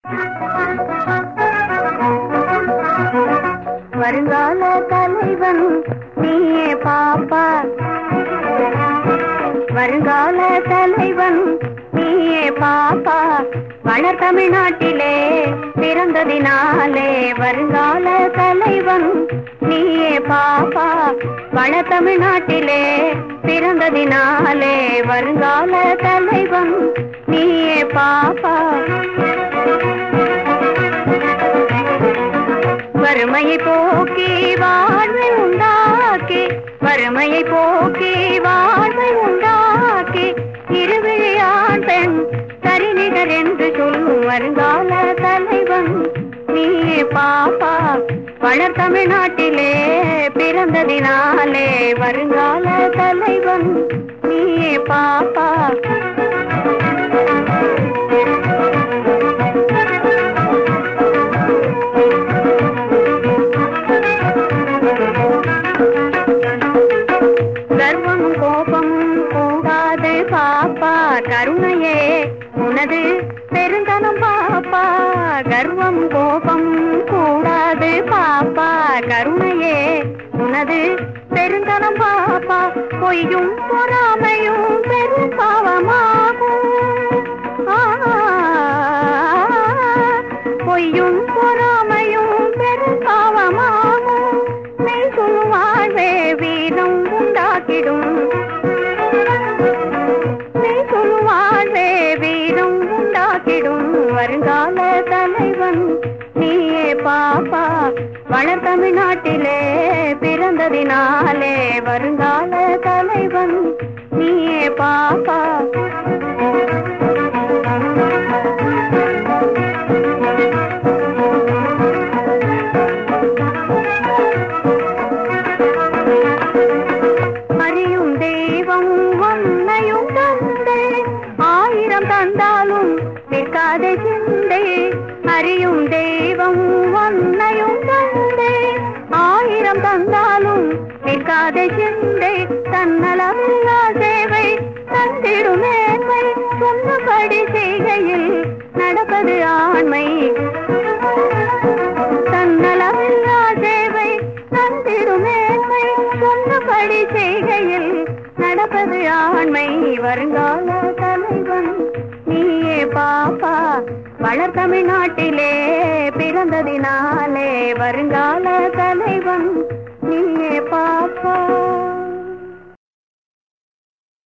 வருங்கால தலைவன் நீயே பாப்பா வருங்கால தலைவன் நீயே பாப்பா வளர் தமிழ்நாட்டிலே பிறந்ததினாலே வருங்கால தலைவன் நீயே பாப்பா வள தமிழ்நாட்டிலே பிறந்ததினாலே வருங்கால தலைவன் நீயே பாப்பா வறுமையை போக்கி வாழ்வை உண்டாக்கி வறுமையை போக்கி வாழ்வை உண்டாக்கி இருவிழியான் பெண் சரிநிகர் என்று சொல்லும் வருங்கால தலைவன் நீயே பாப்பா வளர் தமிழ்நாட்டிலே பிறந்ததினாலே வருங்கால தலைவன் நீயே பாப்பா கர்வமும் கோபமும் கூடாது பாப்பா கருணையே உனது பெருந்தனம் பாப்பா கர்வம் கோபம் கூடாது பாப்பா கருணையே உனது பெருந்தனம் பாப்பா பொய்யும் பொறாமையும் பெரும் பாவமாகும் ஆ, பொய்யும் பொறாமையும் பெரும் பாவமாகும் மெய் சொல்லும் வாழ்வே வீரம் உண்டாக்கிடும் மெய் சொல்லும் வாழ்வே வீரம் உண்டாக்கிடும் வருங்கால தலைவன் நீயே பாப்பா வளர் தமிழ்நாட்டிலே பிறந்ததினாலே வருங்கால தலைவன் நீயே பாப்பா அறியும் தெய்வம் ஒன்னையும் தந்தே ஆயிரம் தந்தாலும் நிற்காதே சிந்தை அறியும் தெய்வம் ஒன்னையும் தந்தே ஆயிரம் தந்தாலும் நிற்காதே சிந்தை தன்னலமில்லா சேவை தந்திடும் மேன்மை சொன்னபடி செய்கையில் நடப்பது ஆண்மை தன்னலமில்லா சேவை தந்திடும் மேன்மை சொன்னபடி செய்கையில் நடப்பது ஆண்மை வருங்கால தலைவன் நீயே பாப்பா வளர் தமிழ்நாட்டிலே பிறந்ததினாலே வருங்கால தலைவன் நீயே பாப்பா